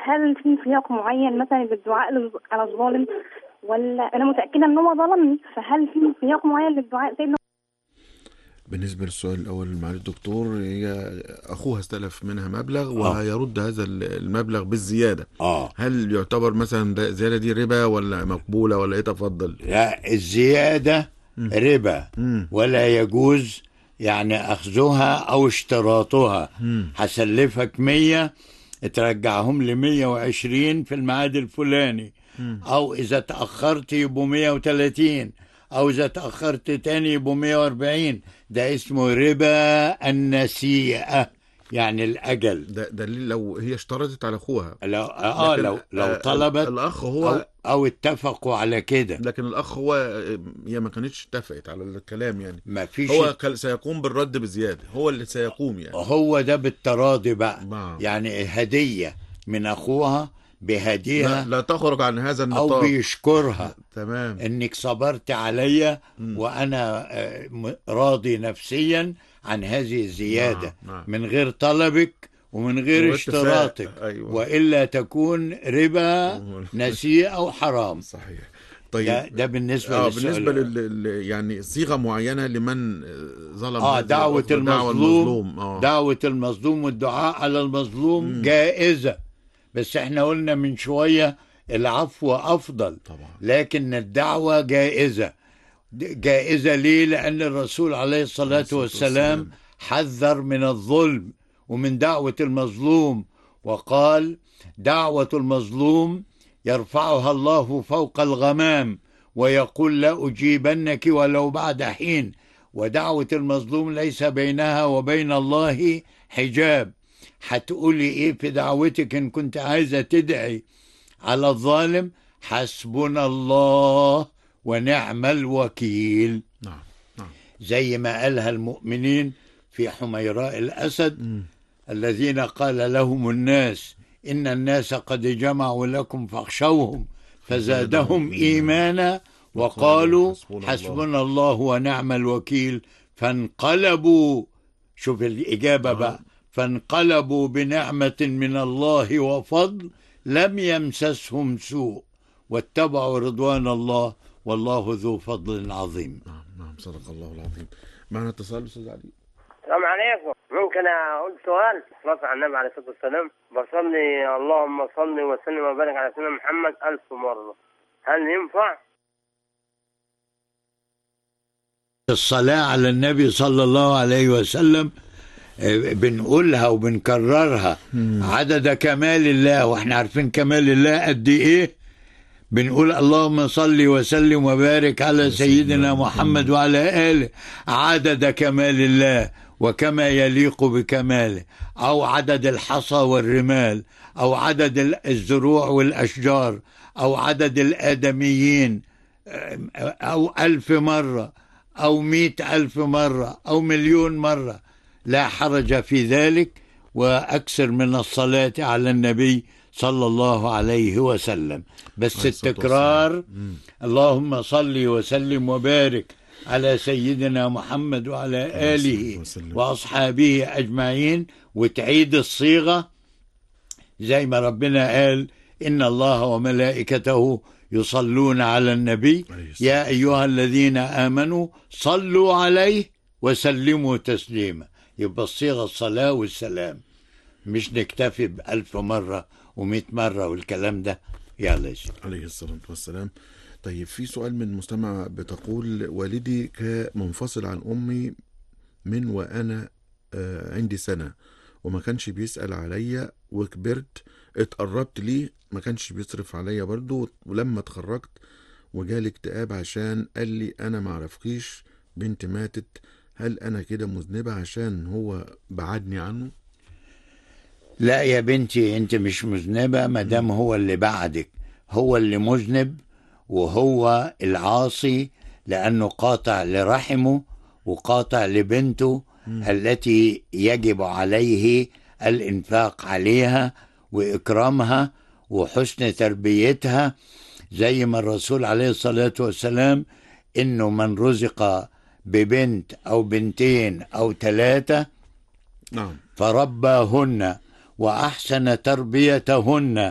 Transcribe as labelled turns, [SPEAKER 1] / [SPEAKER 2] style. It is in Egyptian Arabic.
[SPEAKER 1] هل في سياق معين مثلا للدعاء للظ- على الظالم ولا انا متاكده ان هو ظلمني فهل في سياق معين للدعاء سيدنا
[SPEAKER 2] بالنسبة للسؤال الأول معالي الدكتور هي أخوها استلف منها مبلغ وهيرد هذا المبلغ بالزيادة
[SPEAKER 3] اه
[SPEAKER 2] هل يعتبر مثلا ده الزيادة دي ربا ولا مقبولة ولا إيه تفضل؟
[SPEAKER 3] لا الزيادة ربا
[SPEAKER 2] مم.
[SPEAKER 3] ولا يجوز يعني أخذها أو اشتراطها هسلفك مية ترجعهم ل 120 في الميعاد الفلاني أو إذا تأخرت يبقوا 130 أو إذا تأخرت تاني يبقوا 140 ده اسمه ربا النسيئة يعني الأجل
[SPEAKER 2] ده دليل لو هي اشترطت على أخوها
[SPEAKER 3] لو آه
[SPEAKER 2] لكن،
[SPEAKER 3] لو لو
[SPEAKER 2] آه،
[SPEAKER 3] طلبت
[SPEAKER 2] الأخ
[SPEAKER 3] أو,
[SPEAKER 2] هو
[SPEAKER 3] أو اتفقوا على كده
[SPEAKER 2] لكن الأخ هو هي ما كانتش اتفقت على الكلام يعني
[SPEAKER 3] ما فيش
[SPEAKER 2] هو كان سيقوم بالرد بزيادة هو اللي سيقوم يعني
[SPEAKER 3] هو ده بالتراضي بقى
[SPEAKER 2] نعم.
[SPEAKER 3] يعني هدية من أخوها
[SPEAKER 2] لا,
[SPEAKER 3] بهديها
[SPEAKER 2] لا تخرج عن هذا
[SPEAKER 3] أو
[SPEAKER 2] النطاق
[SPEAKER 3] بيشكرها
[SPEAKER 2] تمام
[SPEAKER 3] إنك صبرت عليا وأنا آه، م- راضي نفسيا عن هذه الزيادة
[SPEAKER 2] نعم، نعم.
[SPEAKER 3] من غير طلبك ومن غير
[SPEAKER 2] واتفاق،
[SPEAKER 3] اشتراطك
[SPEAKER 2] أيوة.
[SPEAKER 3] وإلا تكون ربا نسيئة أو حرام
[SPEAKER 2] صحيح طيب
[SPEAKER 3] ده, ده بالنسبة
[SPEAKER 2] اه
[SPEAKER 3] للسؤال
[SPEAKER 2] بالنسبه لل... لل- يعني صيغه معينه لمن آه، ظلم
[SPEAKER 3] اه
[SPEAKER 2] هذه
[SPEAKER 3] دعوة
[SPEAKER 2] الأخت، دعوة
[SPEAKER 3] المظلوم
[SPEAKER 2] اه
[SPEAKER 3] دعوة المظلوم والدعاء على المظلوم جائزة بس احنا قلنا من شوية العفو أفضل
[SPEAKER 2] طبعا
[SPEAKER 3] لكن الدعوة جائزة جائزة ليه لأن الرسول عليه الصلاة
[SPEAKER 2] الصلاة
[SPEAKER 3] والسلام
[SPEAKER 2] والسلام.
[SPEAKER 3] حذر من الظلم ومن دعوة المظلوم وقال دعوة المظلوم يرفعها الله فوق الغمام ويقول لا أجيبنك ولو بعد حين ودعوة المظلوم ليس بينها وبين الله حجاب هتقولي ايه في دعوتك ان كنت عايزة تدعي على الظالم حسبنا الله ونعم الوكيل
[SPEAKER 2] نعم نعم
[SPEAKER 3] زي ما قالها المؤمنين في حميراء الأسد الذين قال لهم الناس إن الناس قد جمعوا لكم فاخشوهم فزادهم إيمانا وقالوا
[SPEAKER 2] حسبنا
[SPEAKER 3] حسبنا الله ونعم الوكيل فانقلبوا شوف الإجابة بقى فانقلبوا بنعمة من الله وفضل لم يمسسهم سوء واتبعوا رضوان الله والله ذو فضل عظيم
[SPEAKER 2] نعم نعم صدق الله العظيم معنا اتصال استاذ علي
[SPEAKER 4] السلام عليكم ممكن اقول سؤال صلاة على النبي عليه الصلاه والسلام بصلي اللهم صل وسلم وبارك على سيدنا محمد ألف مرة هل ينفع؟
[SPEAKER 3] الصلاة على النبي صلى الله عليه وسلم آه، بنقولها وبنكررها عدد كمال الله واحنا عارفين كمال الله قد ايه بنقول اللهم صل وسلم وبارك على سيدنا محمد وعلى آله عدد كمال الله وكما يليق بكماله أو عدد الحصى والرمال أو عدد ال- الزروع والأشجار أو عدد الآدميين أو ألف مرة أو مئة ألف مرة أو مليون مرة لا حرج في ذلك وأكثر من الصلاة على النبي صلى الله عليه وسلم بس
[SPEAKER 2] عليه الصلاة
[SPEAKER 3] التكرار اللهم صل وسلم وبارك على سيدنا محمد وعلى آله
[SPEAKER 2] وسلم.
[SPEAKER 3] وأصحابه أجمعين وتعيد الصيغة زي ما ربنا قال إن الله وملائكته يصلون على النبي
[SPEAKER 2] عليه الصلاة
[SPEAKER 3] يا أيها الذين آمنوا صلوا عليه وسلموا تسليما يبقى الصيغة الصلاة والسلام مش نكتفي بألف مرة ومئة مرة والكلام ده يلا يا سيدي.
[SPEAKER 2] عليه الصلاة والسلام طيب في سؤال من مستمع بتقول والدي كان منفصل عن أمي من وأنا آه، عندي سنة وما كانش بيسأل عليا وكبرت اتقربت ليه ما كانش بيصرف عليا برضو ولما اتخرجت وجالي اكتئاب عشان قال لي أنا معرفكيش بنت ماتت هل أنا كده مذنبة عشان هو بعدني عنه
[SPEAKER 3] لا يا بنتي انت مش مذنبة ما دام هو اللي بعدك هو اللي مذنب وهو العاصي لأنه قاطع لرحمه وقاطع لبنته التي يجب عليه الإنفاق عليها وإكرامها وحسن تربيتها زي ما الرسول عليه الصلاة والسلام إنه من رزق ببنت أو بنتين أو ثلاثة
[SPEAKER 2] نعم
[SPEAKER 3] فرباهن واحسن تربيتهن